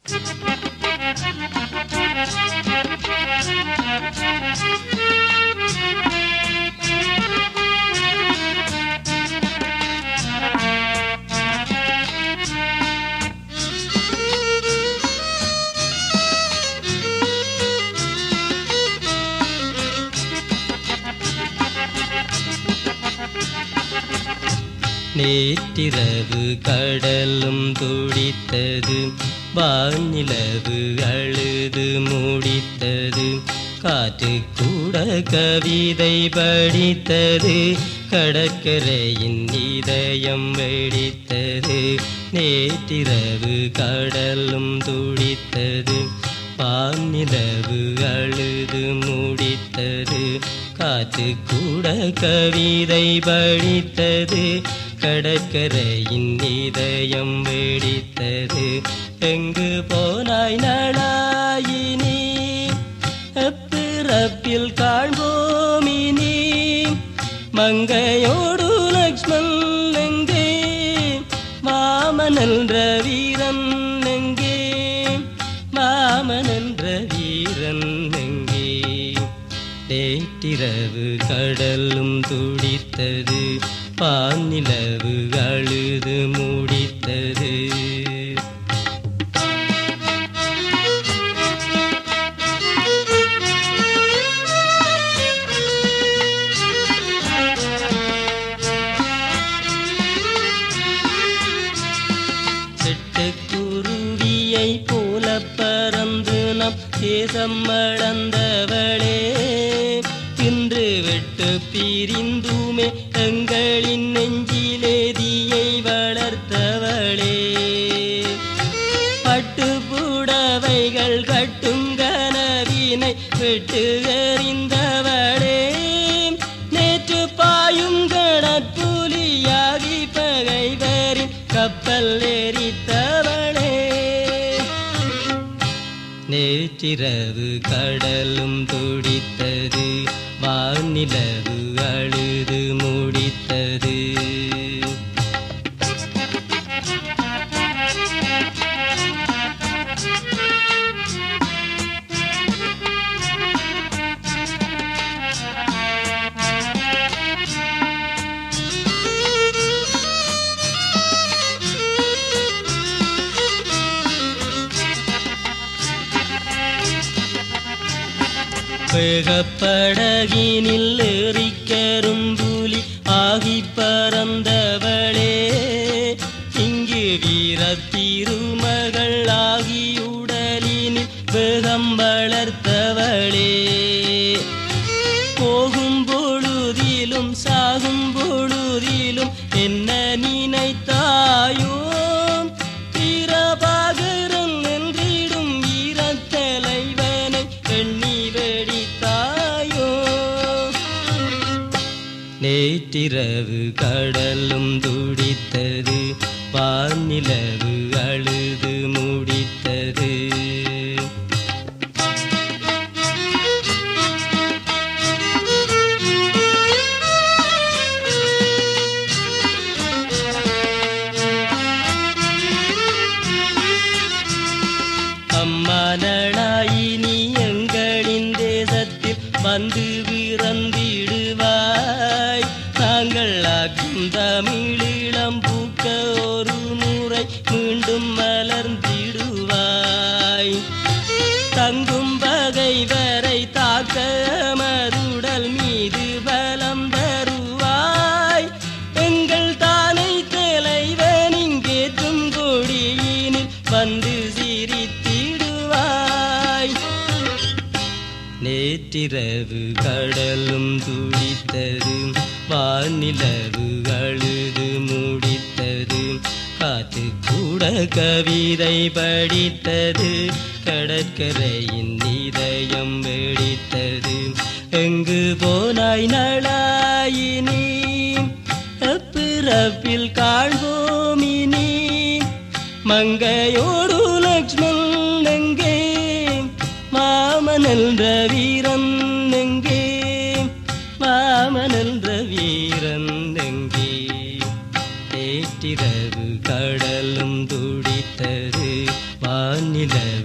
நேற்றிரவு கடலும் துடித்தது வானிலவு அழுது முடித்தது காற்று கூட கவிதை படித்தது கடற்கரையின் இதயம் வெடித்தது நேற்றிரவு கடலும் துடித்தது வானிலவு அழுது முடித்தது காற்று கூட கவிதை படித்தது கடற்கரையின் இதயம் வெடித்தது எங்கு போனாய் நடாயினி பிறப்பில் காண்போமினி மங்கையோடு லக்ஷ்மண் எங்கே மாமன் என்ற வீரன் எங்கே மாமன் என்ற வீரன் எங்கே நேற்றிரவு கடலும் துடித்தது பாநிலவு அழுது முடித்தது சிட்டுக்குருவியை போல பறந்து நம் தேசம் மடந்தவளே இன்று விட்டு பிரிந்துமே எங்களின் நெஞ்சிலே தீயை வளர்த்தவளே பட்டு புடவைகள் கட்டும் கனவினை விட்டு எறிந்தவளே நேற்று பாயும் கடற்புலியாகி பகைவரின் கப்பல் எரித்தவளே நேற்றிரவு கடலும் துடித்தது வானிலவு அழுது முடித்தது வேகப்படகினில் ஏறிக்கரும்புலி ஆகி பறந்தவளே இங்கு வீரத்திருமகள் ஆகி உடலினில் வேகம் வளர்த்தவளே போகும் பொழுதிலும் சாகும் பொழுதிலும் என்ன நினைத்தாயோ வீரபாகரன் என்றிடும் வீரத் தலைவனை எண்ணி வெடித்தாயோ நேற்றிரவு கடலும் துடித்தது வானிலவு அழுது முடித்தது அம்மா நடாயி நீ எங்களின் தேசத்தில் வந்து பிறந்திடுவாய் நாங்கள் ஆக்கும் தமிழீழம் பூக்க ஒரு முறை மீண்டும் மலர்ந்திடுவாய் தங்கும் பகைவரை தாக்க மருடல் மீது பலம் தருவாய் எங்கள் தானை தலைவன் இங்கேற்றும் கொடியினில் வந்து சிரித்திடுவாய் நேற்றிரவு கடலும் துடித்தது வானிலவு அழுது முடித்தது காற்று கூட கவிதை படித்தது கடற்கரையின் இதயம் வெடித்தது எங்கு போனாய் நளாயினி பிறப்பில் காண்போமினி மங்கையோடு லக்ஷ்மண் எங்கே மாமன் என்ற வீரன் எங்கே மாமன் என்ற வீரன் எங்கே நேற்றிரவு கடலும் துடித்தது வானிலவே